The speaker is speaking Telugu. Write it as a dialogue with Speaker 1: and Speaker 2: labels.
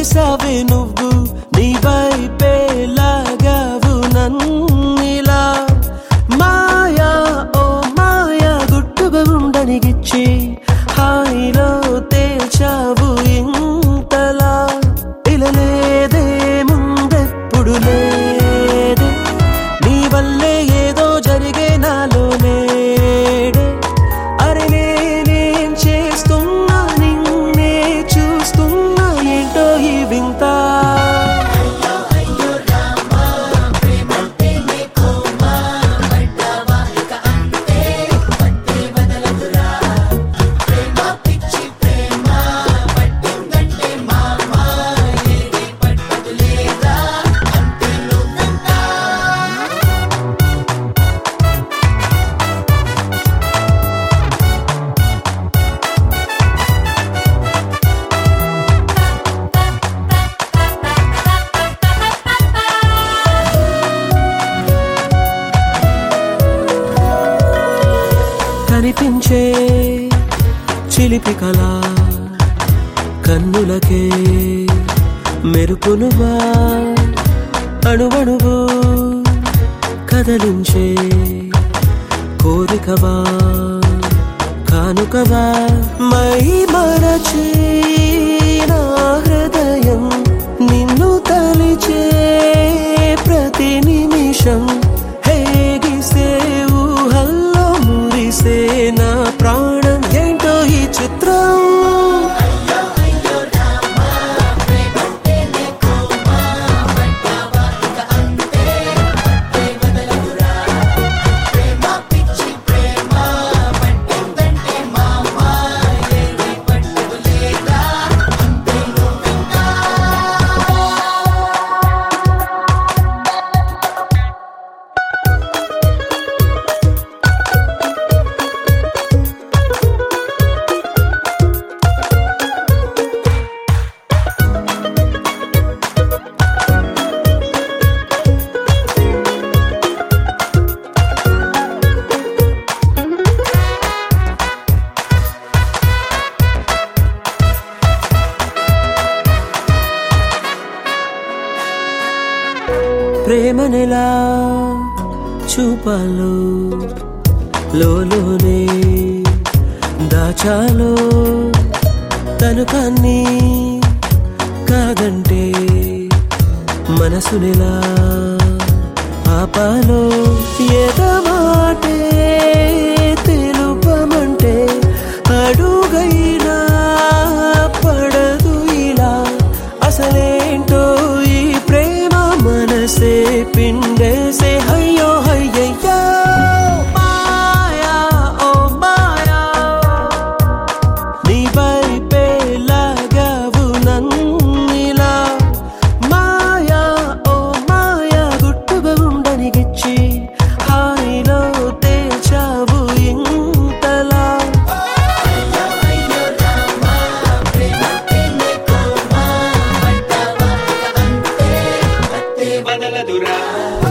Speaker 1: చేసావే నువ్వు నీ వైపే లాగావు నన్నిలా మాయా ఓ మాయా గుట్టుగా ఉండనిగిచ్చి హాయిలో తేల్చావు ఇంతలా ఇలా లేదే ముందెప్పుడు లేదే నీ వల్లే ఏదో జరిగే నాలో నేడే అరే నేనేం చేస్తున్నా నిన్నే చూస్తున్నా ఏంటో ఈ వింత కనిపించే చిలిపి కళ కన్నులకే మెరుపునువా అణువణువు కదలించే కోరికవా కానుకవా మై మరచే నా హృదయం నిన్ను తలిచే ప్రతి నిమిషం హేగిసే ఊహల్లో మురిసే నా ప్రాణం ఏంటో ఈ చిత్రం ప్రేమనెలా చూపాలో లోలోనే దాచాలో తను కన్నీ కాదంటే మనసునిలా ఆపాలో ఎదమాటే తెలుపమంటే అడుగైనా పడదు ఇలా అసలేంటో ఈ ప్రేమ మనసే పిండేసే హయ్యో హయ్యయ్యో మాయా ఓ మాయా నీ వైపే లాగావు నన్నిలా మాయా ఓ మాయా గుట్టుగా ఉండనిగిచ్చి హాయిలో తేల్చావు ఇంతలా
Speaker 2: బదలదురా